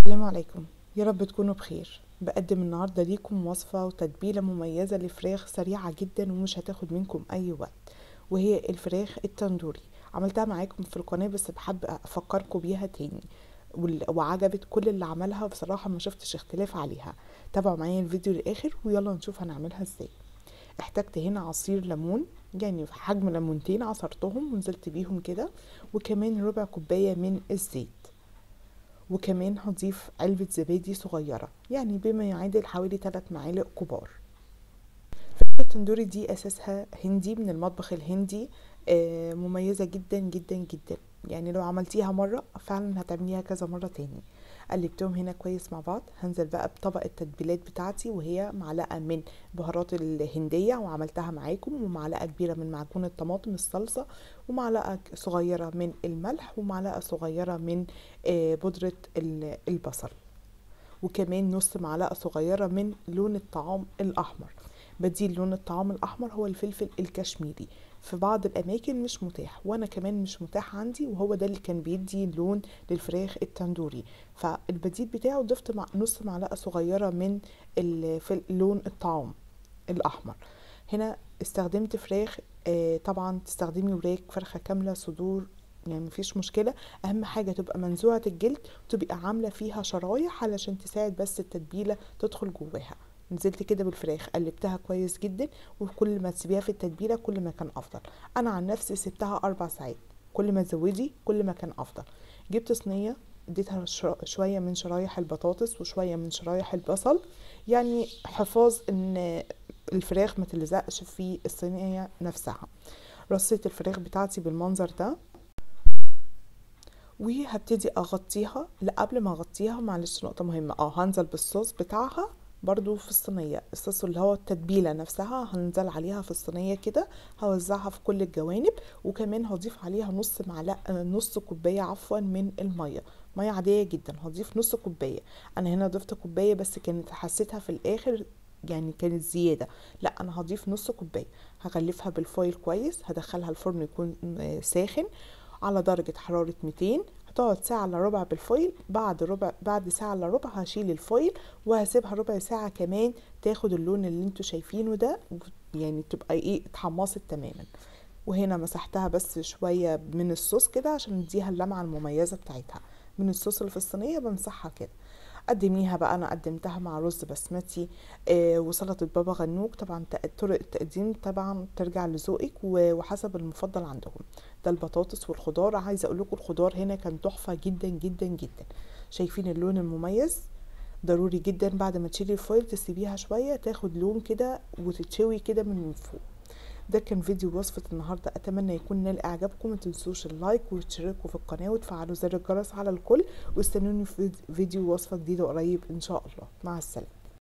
السلام عليكم يا رب تكونوا بخير بقدم النهارده ليكم وصفة وتتبيلة مميزة لفراخ سريعة جدا ومش هتاخد منكم أي وقت وهي الفراخ التندوري عملتها معاكم في القناة بس بحب أفكركم بيها تاني وال- وعجبت كل اللي عملها بصراحة ما شفتش اختلاف عليها تابعوا معايا الفيديو للآخر ويلا نشوف هنعملها ازاي احتجت هنا عصير ليمون يعني في حجم ليمونتين عصرتهم ونزلت بيهم كده وكمان ربع كوباية من الزيت وكمان هضيف علبة زبادي صغيرة يعني بما يعادل حوالي 3 معالق كبار فكرة التندوري دي أساسها هندي من المطبخ الهندي آه، مميزة جدا جدا جدا يعني لو عملتيها مرة فعلا هتعمليها كذا مرة تاني قلبتهم هنا كويس مع بعض هنزل بقى بطبق التتبيلات بتاعتي وهي معلقة من بهارات الهندية وعملتها معاكم ومعلقة كبيرة من معجون الطماطم الصلصة ومعلقة صغيرة من الملح ومعلقة صغيرة من آه، بودرة ال- البصل وكمان نص معلقة صغيرة من لون الطعام الأحمر بديل لون الطعام الأحمر هو الفلفل الكشميري في بعض الأماكن مش متاح وأنا كمان مش متاح عندي وهو ده اللي كان بيدي لون للفراخ التندوري فالبديل بتاعه ضفت مع نص معلقة صغيرة من الفل- لون الطعام الأحمر هنا استخدمت فراخ آه، طبعا تستخدمي وراك فرخة كاملة صدور يعني مفيش مشكلة أهم حاجة تبقى منزوعة الجلد وتبقى عاملة فيها شرايح علشان تساعد بس التتبيلة تدخل جواها نزلت كده بالفراخ قلبتها كويس جدا وكل ما تسيبيها في التتبيلة كل ما كان أفضل أنا عن نفسي سبتها أربع ساعات كل ما تزودي كل ما كان أفضل جبت صينية اديتها شر- شوية من شرايح البطاطس وشوية من شرايح البصل يعني حفاظ ان الفراخ ما تلزقش في الصينية نفسها رصيت الفراخ بتاعتي بالمنظر ده وهبتدي اغطيها لا قبل ما اغطيها معلش نقطة مهمة اه هنزل بالصوص بتاعها برضو في الصينية الصوص اللي هو التتبيلة نفسها هنزل عليها في الصينية كده هوزعها في كل الجوانب وكمان هضيف عليها نص معلقة نص كوباية عفوا من المية مية عادية جدا هضيف نص كوباية انا هنا ضفت كوباية بس كانت حسيتها في الاخر يعني كانت زيادة لا انا هضيف نص كوباية هغلفها بالفويل كويس هدخلها الفرن يكون آه، ساخن على درجة حرارة 200 هتقعد ساعة الا ربع بالفويل بعد ربع بعد ساعة الا ربع هشيل الفويل وهسيبها ربع ساعة كمان تاخد اللون اللي انتوا شايفينه ده يعني تبقى ايه اتحمصت تماما وهنا مسحتها بس شوية من الصوص كده عشان نديها اللمعة المميزة بتاعتها من الصوص اللي في الصينية بمسحها كده قدميها بقى انا قدمتها مع رز بسمتي آه وسلطه بابا غنوج طبعا ت- طرق التقديم طبعا ترجع لذوقك و- وحسب المفضل عندهم ده البطاطس والخضار عايزه اقول لكم الخضار هنا كان تحفه جدا جدا جدا شايفين اللون المميز ضروري جدا بعد ما تشيلي الفويل تسيبيها شويه تاخد لون كده وتتشوي كده من فوق ده كان فيديو وصفة النهاردة أتمنى يكون نال إعجابكم ما تنسوش اللايك وتشتركوا في القناة وتفعلوا زر الجرس على الكل واستنوني في فيديو وصفة جديدة قريب إن شاء الله مع السلامة